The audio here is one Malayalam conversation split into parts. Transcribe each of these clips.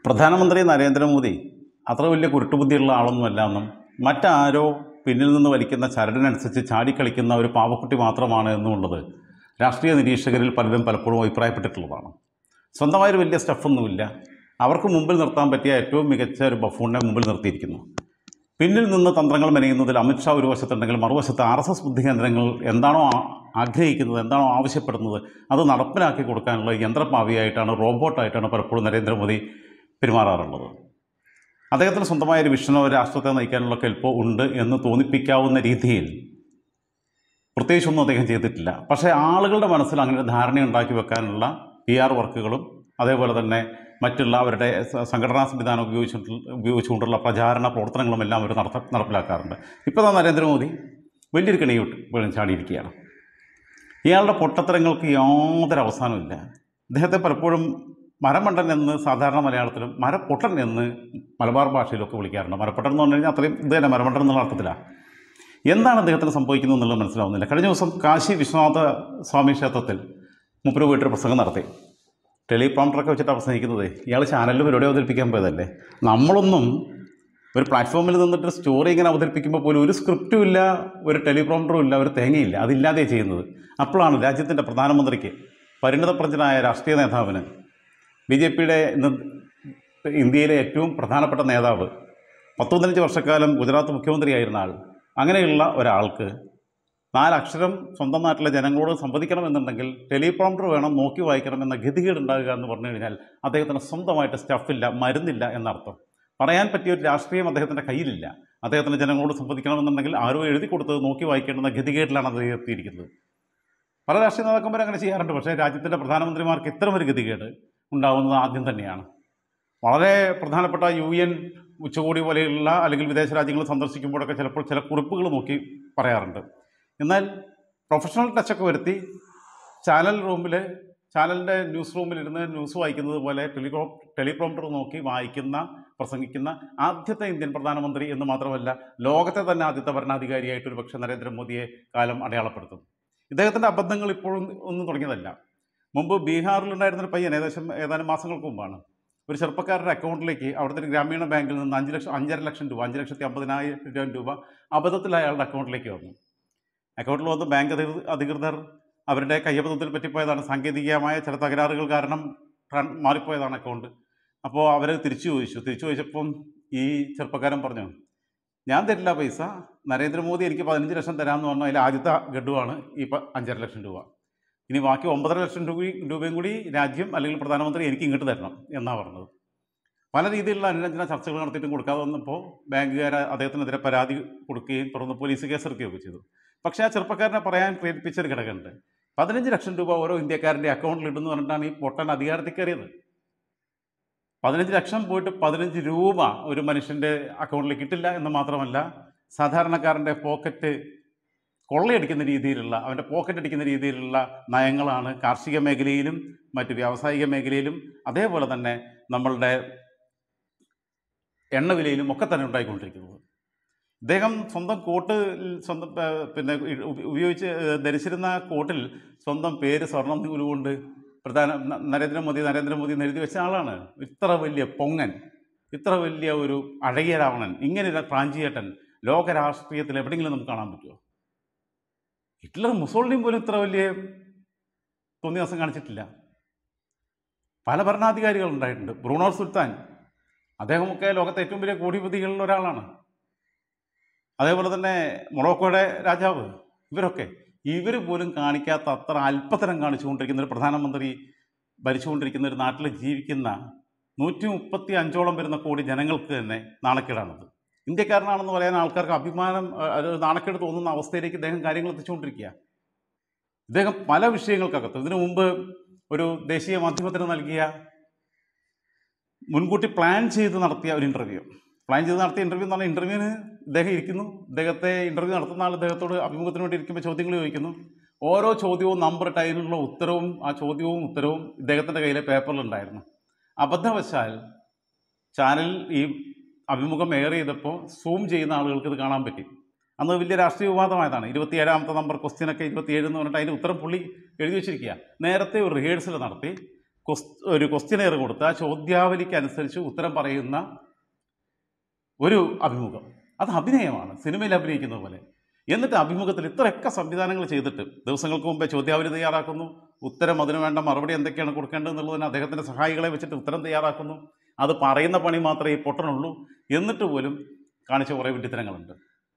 പ്രധാനമന്ത്രി നരേന്ദ്രമോദി അത്ര വലിയ കുരുട്ടുബുദ്ധിയുള്ള ആളൊന്നുമല്ല എന്നും മറ്റാരോ പിന്നിൽ നിന്ന് വലിക്കുന്ന ചരടിനനുസരിച്ച് ചാടിക്കളിക്കുന്ന ഒരു പാവക്കുട്ടി മാത്രമാണ് എന്നുള്ളത് രാഷ്ട്രീയ നിരീക്ഷകരിൽ പലരും പലപ്പോഴും അഭിപ്രായപ്പെട്ടിട്ടുള്ളതാണ് സ്വന്തമായൊരു വലിയ സ്റ്റഫൊന്നുമില്ല അവർക്ക് മുമ്പിൽ നിർത്താൻ പറ്റിയ ഏറ്റവും മികച്ച ഒരു ബഫൂണിനെ മുമ്പിൽ നിർത്തിയിരിക്കുന്നു പിന്നിൽ നിന്ന് തന്ത്രങ്ങൾ മെനയുന്നതിൽ അമിത്ഷാ ഒരു വശത്തുണ്ടെങ്കിൽ മറുവശത്ത് ആർ എസ് എസ് ബുദ്ധികേന്ദ്രങ്ങൾ എന്താണോ ആ- ആഗ്രഹിക്കുന്നത് എന്താണോ ആവശ്യപ്പെടുന്നത് അത് നടപ്പിലാക്കി കൊടുക്കാനുള്ള യന്ത്രഭാവിയായിട്ടാണ് റോബോട്ടായിട്ടാണ് പലപ്പോഴും നരേന്ദ്രമോദി പെരുമാറാറുള്ളത് അദ്ദേഹത്തിന് സ്വന്തമായ ഒരു വിഷനോ രാഷ്ട്രത്തെ നയിക്കാനുള്ള കെൽപ്പോ ഉണ്ട് എന്ന് തോന്നിപ്പിക്കാവുന്ന രീതിയിൽ പ്രത്യേകിച്ചൊന്നും അദ്ദേഹം ചെയ്തിട്ടില്ല പക്ഷേ ആളുകളുടെ മനസ്സിൽ അങ്ങനെ ഒരു ധാരണ ഉണ്ടാക്കി വെക്കാനുള്ള പി ആർ വർക്കുകളും അതേപോലെ തന്നെ മറ്റുള്ള അവരുടെ സ- സംഘടനാ സംവിധാനം ഉപയോഗിച്ചിട്ടുള്ള ഉപയോഗിച്ചുകൊണ്ടുള്ള പ്രചാരണ പ്രവർത്തനങ്ങളും എല്ലാം അവർ നടത്ത നടപ്പിലാക്കാറുണ്ട് ഇപ്പോൾ ദാ നരേന്ദ്രമോദി വലിയൊരു കെണിയോട്ട് വീഴും ചാടിയിരിക്കുകയാണ് ഇയാളുടെ പൊട്ടത്തരങ്ങൾക്ക് യാതൊരു അവസാനമില്ല അദ്ദേഹത്തെ പലപ്പോഴും മരമണ്ടൻ എന്ന് സാധാരണ മലയാളത്തിലും മരപ്പൊട്ടൻ എന്ന് മലബാർ ഭാഷയിലൊക്കെ വിളിക്കാറുണ്ട് മരപ്പൊട്ടൻ എന്ന് പറഞ്ഞു കഴിഞ്ഞാൽ അത്രയും ഇത് തന്നെ മരമണ്ടൻ എന്നുള്ള അർത്ഥത്തിലാണ് എന്താണ് അദ്ദേഹത്തിന് സംഭവിക്കുന്നത് എന്നുള്ളത് മനസ്സിലാവുന്നില്ല കഴിഞ്ഞ ദിവസം കാശി വിശ്വനാഥ സ്വാമി ക്ഷേത്രത്തിൽ മുപ്പര് പോയിട്ടൊരു പ്രസംഗം നടത്തി ടെലിപ്രോംപ്റ്ററൊക്കെ വെച്ചിട്ടാണ് പ്രസംഗിക്കുന്നത് ഇയാൾ ചാനലിൽ പരിപാടി അവതരിപ്പിക്കാൻ പോയതല്ലേ നമ്മളൊന്നും ഒരു പ്ലാറ്റ്ഫോമിൽ നിന്നിട്ട് സ്റ്റോറി ഇങ്ങനെ അവതരിപ്പിക്കുമ്പോൾ പോലും ഒരു സ്ക്രിപ്റ്റും ഇല്ല ഒരു ടെലിപ്രോംപ്റ്ററും ഇല്ല ഒരു തേങ്ങയില്ല അതില്ലാതെ ചെയ്യുന്നത് അപ്പോഴാണ് രാജ്യത്തിൻ്റെ പ്രധാനമന്ത്രിക്ക് പരിണിതപ്രജ്ഞനായ രാഷ്ട്രീയ നേതാവിന് ബി ജെ പിയുടെ ഇന്ന് ഇന്ത്യയിലെ ഏറ്റവും പ്രധാനപ്പെട്ട നേതാവ് പത്തൊന്നഞ്ച് വർഷക്കാലം ഗുജറാത്ത് മുഖ്യമന്ത്രിയായിരുന്ന ആൾ അങ്ങനെയുള്ള ഒരാൾക്ക് നാലക്ഷരം സ്വന്തം നാട്ടിലെ ജനങ്ങളോട് സംവദിക്കണമെന്നുണ്ടെങ്കിൽ ടെലിപ്രോംപ്റ്റർ വേണം നോക്കി വായിക്കണം എന്ന ഗതികേട് ഉണ്ടാകുക എന്ന് പറഞ്ഞു കഴിഞ്ഞാൽ അദ്ദേഹത്തിന് സ്വന്തമായിട്ട് സ്റ്റഫില്ല മരുന്നില്ല എന്നർത്ഥം പറയാൻ പറ്റിയ ഒരു രാഷ്ട്രീയം അദ്ദേഹത്തിൻ്റെ കയ്യിലില്ല അദ്ദേഹത്തിന് ജനങ്ങളോട് സംവദിക്കണമെന്നുണ്ടെങ്കിൽ ആരോ എഴുതി കൊടുത്തത് നോക്കി വായിക്കേണ്ടുന്ന ഗതികേട്ടിലാണ് അദ്ദേഹം എത്തിയിരിക്കുന്നത് പല രാഷ്ട്രീയ നേതാക്കന്മാരും അങ്ങനെ ചെയ്യാറുണ്ട് പക്ഷേ രാജ്യത്തിൻ്റെ പ്രധാനമന്ത്രിമാർക്ക് ഇത്തരം ഒരു ഗതികേട് ഉണ്ടാവുന്നത് ആദ്യം തന്നെയാണ് വളരെ പ്രധാനപ്പെട്ട യു എൻ ഉച്ചകോടി പോലെയുള്ള അല്ലെങ്കിൽ വിദേശ രാജ്യങ്ങൾ സന്ദർശിക്കുമ്പോഴൊക്കെ ചിലപ്പോൾ ചില കുറിപ്പുകൾ നോക്കി പറയാറുണ്ട് എന്നാൽ പ്രൊഫഷണൽ ടച്ചൊക്കെ വരുത്തി ചാനൽ റൂമിൽ ചാനലിൻ്റെ ന്യൂസ് റൂമിലിരുന്ന് ന്യൂസ് വായിക്കുന്നത് പോലെ ടെലികോ ടെലിപ്രോംപ്റ്റർ നോക്കി വായിക്കുന്ന പ്രസംഗിക്കുന്ന ആദ്യത്തെ ഇന്ത്യൻ പ്രധാനമന്ത്രി എന്ന് മാത്രമല്ല ലോകത്തെ തന്നെ ആദ്യത്തെ ഭരണാധികാരിയായിട്ട് ഒരു പക്ഷേ നരേന്ദ്രമോദിയെ കാലം അടയാളപ്പെടുത്തും ഇദ്ദേഹത്തിൻ്റെ അബദ്ധങ്ങൾ ഇപ്പോഴും ഒന്നും തുടങ്ങിയതല്ല മുമ്പ് ബീഹാറിലുണ്ടായിരുന്ന ഒരു പയ്യൻ ഏകദേശം ഏതാനും മാസങ്ങൾക്ക് മുമ്പാണ് ഒരു ചെറുപ്പക്കാരുടെ അക്കൗണ്ടിലേക്ക് അവിടുത്തെ ഒരു ഗ്രാമീണ ബാങ്കിൽ നിന്ന് അഞ്ച് ലക്ഷം അഞ്ചര ലക്ഷം രൂപ അഞ്ച് ലക്ഷത്തി അമ്പതിനായിരം രൂപ അബദ്ധത്തിൽ അയാളുടെ അക്കൗണ്ടിലേക്ക് വന്നു അക്കൗണ്ടിൽ വന്ന് ബാങ്ക് അധികൃ- അധികൃതർ അവരുടെ കയ്യബദ്ധത്തിൽ പറ്റിപ്പോയതാണ് സാങ്കേതികമായ ചില തകരാറുകൾ കാരണം ട്രാൻ- മാറിപ്പോയതാണ് അക്കൗണ്ട് അപ്പോൾ അവർ തിരിച്ചു ചോദിച്ചു തിരിച്ചു ചോദിച്ചപ്പം ഈ ചെറുപ്പക്കാരൻ പറഞ്ഞു ഞാൻ തരില്ല പൈസ നരേന്ദ്രമോദി എനിക്ക് പതിനഞ്ച് ലക്ഷം തരാമെന്ന് പറഞ്ഞു അതിൽ ആദ്യത്തെ ഗഡുവാണ് ഈ പ- അഞ്ചര ലക്ഷം രൂപ ഇനി ബാക്കി ഒമ്പതര ലക്ഷം രൂപ രൂപയും കൂടി രാജ്യം അല്ലെങ്കിൽ പ്രധാനമന്ത്രി എനിക്ക് ഇങ്ങോട്ട് തരണം എന്നാണ് പറഞ്ഞത് പല രീതിയിലുള്ള അനുരഞ്ജന ചർച്ചകൾ നടത്തിയിട്ടും കൊടുക്കാതെ വന്നപ്പോൾ ബാങ്കുകാർ അദ്ദേഹത്തിനെതിരെ പരാതി കൊടുക്കുകയും തുടർന്ന് പോലീസ് കേസെടുക്കുകയൊക്കെ ചെയ്തു പക്ഷേ ആ ചെറുപ്പക്കാരനെ പറയാൻ പ്രേരിപ്പിച്ചൊരു ഘടകമുണ്ട് പതിനഞ്ച് ലക്ഷം രൂപ ഓരോ ഇന്ത്യക്കാരൻ്റെ അക്കൗണ്ടിൽ ഇടുന്നു പറഞ്ഞിട്ടാണ് ഈ പൊട്ടൻ അധികാരത്തിൽ കയറിയത് പതിനഞ്ച് ലക്ഷം പോയിട്ട് പതിനഞ്ച് രൂപ ഒരു മനുഷ്യൻ്റെ അക്കൗണ്ടിലേക്ക് ഇട്ടില്ല എന്ന് മാത്രമല്ല സാധാരണക്കാരൻ്റെ പോക്കറ്റ് കൊള്ളയടിക്കുന്ന രീതിയിലുള്ള അവൻ്റെ പോക്കറ്റ് അടിക്കുന്ന രീതിയിലുള്ള നയങ്ങളാണ് കാർഷിക മേഖലയിലും മറ്റ് വ്യാവസായിക മേഖലയിലും അതേപോലെ തന്നെ നമ്മളുടെ എണ്ണ വിലയിലും ഒക്കെ തന്നെ ഉണ്ടായിക്കൊണ്ടിരിക്കുന്നത് ഇദ്ദേഹം സ്വന്തം കോട്ട് സ്വന്തം ആ, പിന്നെ ഉപ- ഉപയോഗിച്ച് ധരിച്ചിരുന്ന കോട്ടിൽ സ്വന്തം പേര് സ്വർണ്ണം നൂലുകൊണ്ട് പ്രധാന ന- നരേന്ദ്രമോദി നരേന്ദ്രമോദി എന്ന് എഴുതി വെച്ച ആളാണ് ഇത്ര വലിയ പൊങ്ങൻ ഇത്ര വലിയ ഒരു അഴകിയ രാവണൻ ഇങ്ങനെ ഒരു പ്രാഞ്ചിയേട്ടൻ ലോക രാഷ്ട്രീയത്തിൽ എവിടെയെങ്കിലും നമുക്ക് കാണാൻ പറ്റുമോ ഹിറ്റ്ലർ മുസോളിനിയും പോലും ഇത്ര വലിയ തോന്നിയ ദിവസം കാണിച്ചിട്ടില്ല പല ഭരണാധികാരികൾ ഉണ്ടായിട്ടുണ്ട് ബ്രൂണോ സുൽത്താൻ അദ്ദേഹമൊക്കെ ലോകത്തെ ഏറ്റവും വലിയ കോടിപതികളിൽ ഒരാളാണ് അതേപോലെ തന്നെ മൊറോക്കോയുടെ രാജാവ് ഇവരൊക്കെ ഇവർ പോലും കാണിക്കാത്ത അത്ര അല്പത്തരം കാണിച്ചുകൊണ്ടിരിക്കുന്ന ഒരു പ്രധാനമന്ത്രി ഭരിച്ചുകൊണ്ടിരിക്കുന്ന ഒരു നാട്ടിൽ ജീവിക്കുന്ന നൂറ്റി മുപ്പത്തി അഞ്ചോളം വരുന്ന കോടി ജനങ്ങൾക്ക് തന്നെ നാണക്കേടാണത് ഇന്ത്യക്കാരനാണെന്ന് പറയാൻ ആൾക്കാർക്ക് അഭിമാനം അഹ്, അത് നാണക്കേട് തോന്നുന്ന അവസ്ഥയിലേക്ക് ഇദ്ദേഹം കാര്യങ്ങൾ എത്തിച്ചുകൊണ്ടിരിക്കുക ഇദ്ദേഹം പല വിഷയങ്ങൾക്കകത്ത് ഇതിനു മുമ്പ് ഒരു ദേശീയ മാധ്യമത്തിന് നൽകിയ മുൻകൂട്ടി പ്ലാൻ ചെയ്ത് നടത്തിയ ഒരു ഇൻ്റർവ്യൂ പ്ലാൻ ചെയ്ത് നടത്തിയ ഇൻ്റർവ്യൂ എന്ന് പറഞ്ഞാൽ ഇൻ്റർവ്യൂവിന് ഇദ്ദേഹം ഇരിക്കുന്നു ഇദ്ദേഹത്തെ ഇൻ്റർവ്യൂ നടത്തുന്ന ആൾ ഇദ്ദേഹത്തോട് അഭിമുഖത്തിന് വേണ്ടി ഇരിക്കുമ്പോൾ ചോദ്യങ്ങൾ ചോദിക്കുന്നു ഓരോ ചോദ്യവും നമ്പർ ഇട്ട് അതിനുള്ള ഉത്തരവും ആ ചോദ്യവും ഉത്തരവും ഇദ്ദേഹത്തിൻ്റെ കയ്യിലെ പേപ്പറിലുണ്ടായിരുന്നു അബദ്ധവശാൽ ചാനൽ ഈ അഭിമുഖം എയർ ചെയ്തപ്പോൾ സൂം ചെയ്യുന്ന ആളുകൾക്ക് ഇത് കാണാൻ പറ്റി അന്ന് വലിയ രാഷ്ട്രീയ വിവാദമായതാണ് ഇരുപത്തിയേഴാമത്തെ നമ്പർ ക്വസ്റ്റ്യനൊക്കെ ഇരുപത്തിയേഴ് എന്ന് പറഞ്ഞിട്ട് അതിൻ്റെ ഉത്തരം പുള്ളി എഴുതി വെച്ചിരിക്കുക നേരത്തെ ഒരു റിഹേഴ്സൽ നടത്തി ക്വസ് ഒരു ക്വസ്റ്റ്യനെയർ കൊടുത്ത് ആ ചോദ്യാവലിക്ക് അനുസരിച്ച് ഉത്തരം പറയുന്ന ഒരു അഭിമുഖം അത് അഭിനയമാണ് സിനിമയിൽ അഭിനയിക്കുന്ന പോലെ എന്നിട്ട് അഭിമുഖത്തിൽ ഇത്രയൊക്കെ സംവിധാനങ്ങൾ ചെയ്തിട്ട് ദിവസങ്ങൾക്ക് മുമ്പേ ചോദ്യാവലി തയ്യാറാക്കുന്നു ഉത്തരം അതിനു വേണ്ട മറുപടി എന്തൊക്കെയാണ് കൊടുക്കേണ്ടത് എന്നുള്ളതിന് അദ്ദേഹത്തിൻ്റെ സഹായികളെ വെച്ചിട്ട് ഉത്തരം തയ്യാറാക്കുന്നു അത് പറയുന്ന പണി മാത്രമേ ഈ പൊട്ടനുള്ളൂ എന്നിട്ട് പോലും കാണിച്ച കുറേ വിഡ്ഢിത്തരങ്ങളുണ്ട്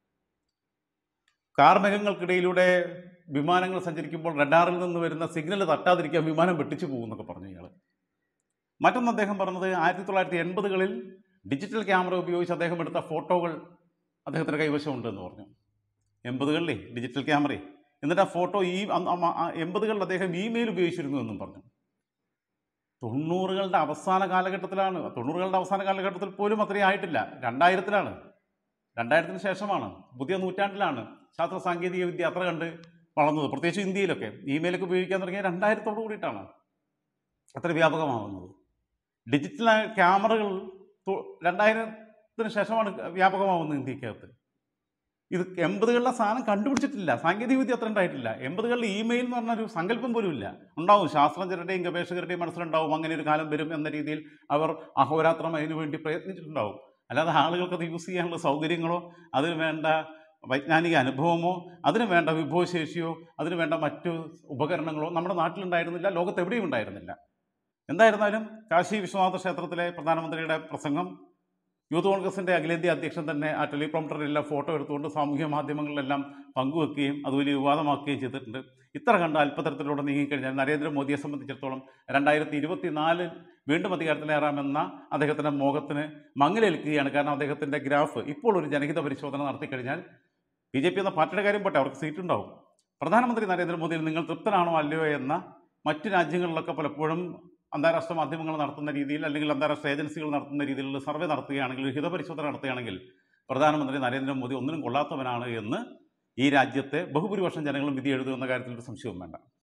കാർമേഘങ്ങൾക്കിടയിലൂടെ വിമാനങ്ങൾ സഞ്ചരിക്കുമ്പോൾ റഡാറിൽ നിന്ന് വരുന്ന സിഗ്നൽ തട്ടാതിരിക്കാൻ വിമാനം വെട്ടിച്ചു പോകുമെന്നൊക്കെ പറഞ്ഞു ഇയാൾ മറ്റൊന്ന് അദ്ദേഹം പറഞ്ഞത് ആയിരത്തി തൊള്ളായിരത്തി എൺപതുകളിൽ ഡിജിറ്റൽ ക്യാമറ ഉപയോഗിച്ച് അദ്ദേഹം എടുത്ത ഫോട്ടോകൾ അദ്ദേഹത്തിൻ്റെ കൈവശമുണ്ട് എന്ന് പറഞ്ഞു എൺപതുകളിലേ ഡിജിറ്റൽ ക്യാമറ എന്നിട്ട് ആ ഫോട്ടോ ഈ അന്ന് അമ്മ- ആ എൺപതുകളിൽ അദ്ദേഹം ഇമെയിൽ ഉപയോഗിച്ചിരുന്നു എന്നും പറഞ്ഞു തൊണ്ണൂറുകളുടെ അവസാന കാലഘട്ടത്തിലാണ് തൊണ്ണൂറുകളുടെ അവസാന കാലഘട്ടത്തിൽ പോലും അത്രയും ആയിട്ടില്ല രണ്ടായിരത്തിലാണ് രണ്ടായിരത്തിന് ശേഷമാണ് പുതിയ നൂറ്റാണ്ടിലാണ് ശാസ്ത്ര സാങ്കേതിക വിദ്യ അത്ര കണ്ട് വളർന്നത് പ്രത്യേകിച്ച് ഇന്ത്യയിലൊക്കെ ഇമെയിലൊക്കെ ഉപയോഗിക്കാൻ തുടങ്ങിയ രണ്ടായിരത്തോടു കൂടിയിട്ടാണ് അത്ര വ്യാപകമാവുന്നത് ഡിജിറ്റൽ ക്യാമറകൾ തൊ- രണ്ടായിരത്തിന് ശേഷമാണ് വ്യാപകമാവുന്നത് ഇന്ത്യക്കകത്ത് ഇത് എൺപതുകളിലെ സാധനം കണ്ടുപിടിച്ചിട്ടില്ല സാങ്കേതിക വിദ്യ അത്ര ഉണ്ടായിട്ടില്ല എൺപതുകളിൽ ഇമെയിൽ എന്ന് പറഞ്ഞൊരു സങ്കല്പം പോലും ഇല്ല ഉണ്ടാവും ശാസ്ത്രജ്ഞരുടെയും ഗവേഷകരുടെയും മനസ്സിലുണ്ടാവും അങ്ങനെ ഒരു കാലം വരും എന്ന രീതിയിൽ അവർ അഹോരാത്രം അതിനു വേണ്ടി പ്രയത്നിച്ചിട്ടുണ്ടാവും അല്ലാതെ ആളുകൾക്ക് അത് യൂസ് ചെയ്യാനുള്ള സൗകര്യങ്ങളോ അതിന് വേണ്ട വൈജ്ഞാനിക അനുഭവമോ അതിന് വേണ്ട വിഭവശേഷിയോ അതിന് വേണ്ട മറ്റു ഉപകരണങ്ങളോ നമ്മുടെ നാട്ടിലുണ്ടായിരുന്നില്ല ലോകത്ത് എവിടെയും ഉണ്ടായിരുന്നില്ല എന്തായിരുന്നാലും കാശി വിശ്വനാഥ ക്ഷേത്രത്തിലെ പ്രധാനമന്ത്രിയുടെ പ്രസംഗം യൂത്ത് കോൺഗ്രസിൻ്റെ അഖിലേന്ത്യാ അധ്യക്ഷൻ തന്നെ ആ ടെലിപ്രോംപ്റ്ററിലെല്ലാം ഫോട്ടോ എടുത്തുകൊണ്ട് സാമൂഹ്യ മാധ്യമങ്ങളിലെല്ലാം പങ്കുവെക്കുകയും അത് വലിയ വിവാദമാക്കുകയും ചെയ്തിട്ടുണ്ട് ഇത്ര കണ്ട അല്പതരത്തിലൂടെ നീങ്ങിക്കഴിഞ്ഞാൽ നരേന്ദ്രമോദിയെ സംബന്ധിച്ചിടത്തോളം രണ്ടായിരത്തി ഇരുപത്തിനാലിൽ വീണ്ടും അധികാരത്തിലേറാമെന്ന അദ്ദേഹത്തിൻ്റെ മോഹത്തിന് മങ്ങലേൽക്കുകയാണ് കാരണം അദ്ദേഹത്തിൻ്റെ ഗ്രാഫ് ഇപ്പോൾ ഒരു ജനഹിത പരിശോധന നടത്തിക്കഴിഞ്ഞാൽ ബി ജെ പി എന്ന പാർട്ടിയുടെ കാര്യം പോട്ടെ അവർക്ക് സീറ്റ് ഉണ്ടാവും പ്രധാനമന്ത്രി നരേന്ദ്രമോദിയിൽ നിങ്ങൾ തൃപ്തനാണോ അല്ലയോ എന്ന മറ്റു രാജ്യങ്ങളിലൊക്കെ പലപ്പോഴും അന്താരാഷ്ട്ര മാധ്യമങ്ങൾ നടത്തുന്ന രീതിയിൽ അല്ലെങ്കിൽ അന്താരാഷ്ട്ര ഏജൻസികൾ നടത്തുന്ന രീതിയിലുള്ള സർവേ നടത്തുകയാണെങ്കിൽ ഒരു ഹിതപരിശോധന നടത്തുകയാണെങ്കിൽ പ്രധാനമന്ത്രി നരേന്ദ്രമോദി ഒന്നിനും കൊള്ളാത്തവനാണ് എന്ന് ഈ രാജ്യത്തെ ബഹുഭൂരിപക്ഷം ജനങ്ങളും വിധി എഴുതുമെന്ന കാര്യത്തിൽ ഒരു സംശയവും വേണ്ട